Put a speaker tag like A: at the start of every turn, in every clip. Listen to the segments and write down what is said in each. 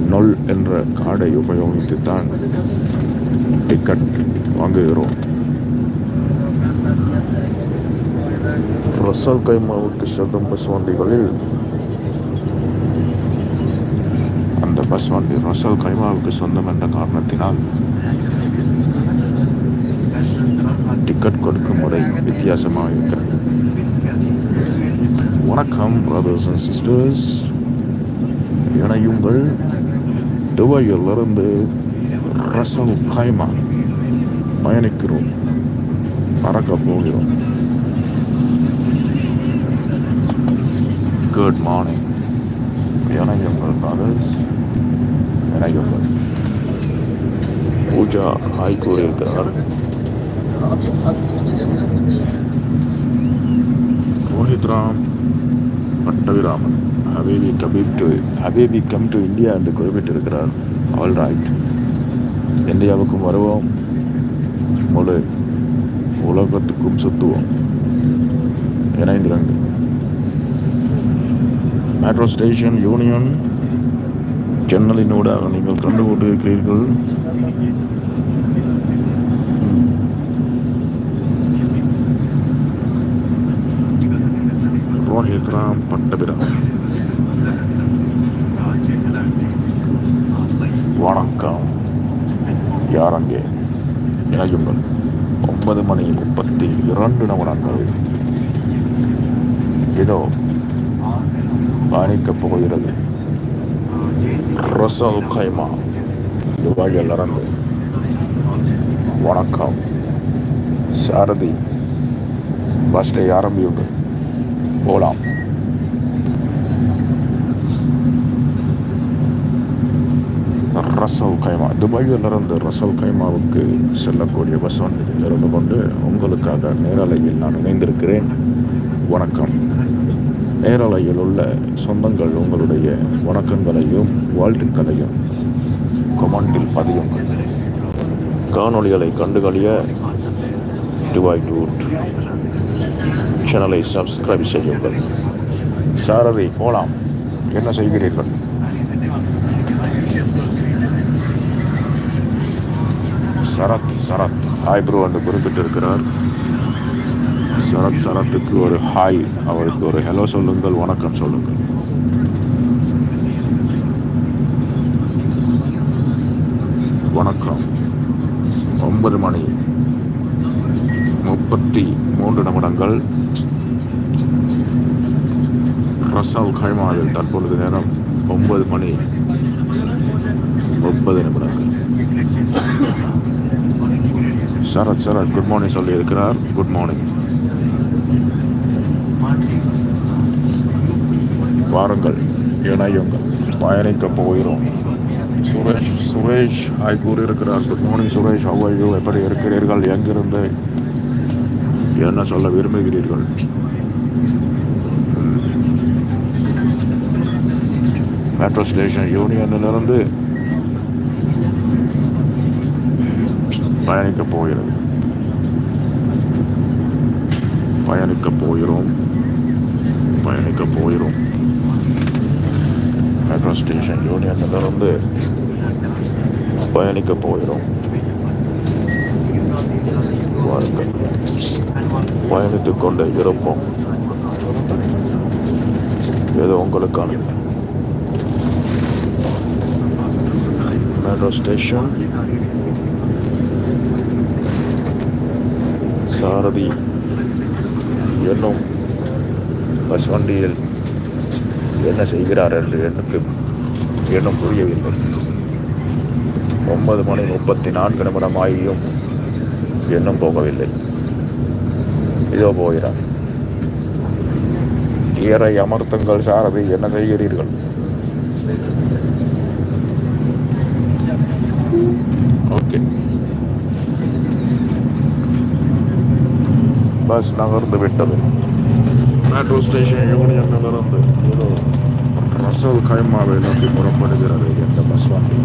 A: நொல் என்ற கார்டை உபயோகித்துத்தான் டிக்கெட் வாங்குகிறோம் ரசல் கைமாவுக்கு செல்லும் பஸ் வண்டிகளில் அந்த பஸ் வண்டி ரசல் கைமாவுக்கு சொந்தம் என்ற காரணத்தினால் டிக்கெட் கொடுக்கும் முறை வித்தியாசமாக இருக்கிறது வணக்கம் பிரதர்ஸ் அண்ட் சிஸ்டர்ஸ் இணையுங்கள் துபாயிலிருந்து ரசல் கைமா பயணிக்கிறோம் பறக்க போகிறோம் குட் மார்னிங் இணையுங்கள் பிரதர்ஸ் இணையுங்கள் பூஜா ஹாய் கூறியிருக்கிறார் ரோஹித் ராம் பட்டவிராமன் ஹபீபி கபீப் டு ஹபீபி கம் டு இந்தியா என்று குறிப்பிட்டிருக்கிறார் ஆல் ரைட் இந்தியாவுக்கும் வருவோம் முழு உலகத்துக்கும் சுத்துவோம் இணைந்திரண்டு மெட்ரோ ஸ்டேஷன் யூனியன் ஜன்னலினூடாக நீங்கள் கண்டு கொண்டிருக்கிறீர்கள் ரோஹித் ராம் பட்டபிராம் வணக்கம் யார் அங்கே இணையுங்கள் ஒன்பது மணி முப்பத்தி இரண்டு நிமிடங்கள் இதோ பயணிக்கப் போகிறது ரசல் கைமா துபாயில் இறந்து வணக்கம் சாரதி பஸ்டை ஆரம்பியுங்கள் போகலாம் ரசல் கைமா துபாயிலிருந்து ரசல் கைமாவுக்கு செல்லக்கூடிய பஸ் வண்டியில் இருந்து கொண்டு உங்களுக்காக நேரலையில் நான் இணைந்திருக்கிறேன் வணக்கம் நேரலையில் உள்ள சொந்தங்கள் உங்களுடைய வணக்கங்களையும் வாழ்த்துக்களையும் கொமெண்டில் பதியுங்கள் காணொளிகளை கண்டுகளிய துபாய் டூர் சேனலை சப்ஸ்கிரைப் செய்யுங்கள் சாரதி போலாம் என்ன செய்கிறீர்கள் சரத் சரத் ஹாய் ப்ரோ என்று குறிப்பிட்டிருக்கிறார் சரத் சரத்துக்கு ஒரு ஹாய் அவருக்கு ஒரு ஹலோ சொல்லுங்கள் வணக்கம் சொல்லுங்கள் வணக்கம் ஒன்பது மணி முப்பத்தி மூன்று நிமிடங்கள் ரசல் கைமாவில் தற்பொழுது நேரம் ஒன்பது மணி முப்பது நிமிடங்கள் சரத் சரத் குட் மார்னிங் சொல்லி இருக்கிறார் குட் மார்னிங் வாருங்கள் இணையுங்கள் பயணிக்க போகிறோம் சுரேஷ் சுரேஷ் ஹாய் கூறியிருக்கிறார் குட் மார்னிங் சுரேஷ் அவ்வையோ எப்படி இருக்கிறீர்கள் எங்கிருந்து என்ன சொல்ல விரும்புகிறீர்கள் மெட்ரோ ஸ்டேஷன் யூனியனிலிருந்து பயணிக்க போகிறது பயணிக்க போகிறோம் பயணிக்க போகிறோம் மெட்ரோ ஸ்டேஷன் யூனியனிலிருந்து பயணிக்க போகிறோம் வாருங்கள் பயணித்துக் கொண்டே இருப்போம் ஏதோ உங்களுக்கான மெட்ரோ ஸ்டேஷன் சாரதி என்னும் பஸ் வண்டியில் என்ன செய்கிறார் என்று எனக்கு இன்னும் புரியவில்லை ஒன்பது மணி முப்பத்தி நான்கு நிமிடம் ஆகியும் இன்னும் போகவில்லை இதோ போகிறார் கியரை அமர்த்துங்கள் சாரதி என்ன செய்கிறீர்கள் ஓகே பஸ் நகர்ந்து விட்டது மெட்ரோ ஸ்டேஷன் யூனியனிலிருந்து ஏதோ ரசல் கைமாவை நோக்கி புறப்படுகிறது இந்த பஸ் வண்டி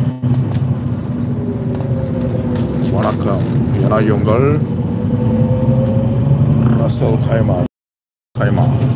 A: வணக்கம் இணையுங்கள் ரசல் கைமா கைமா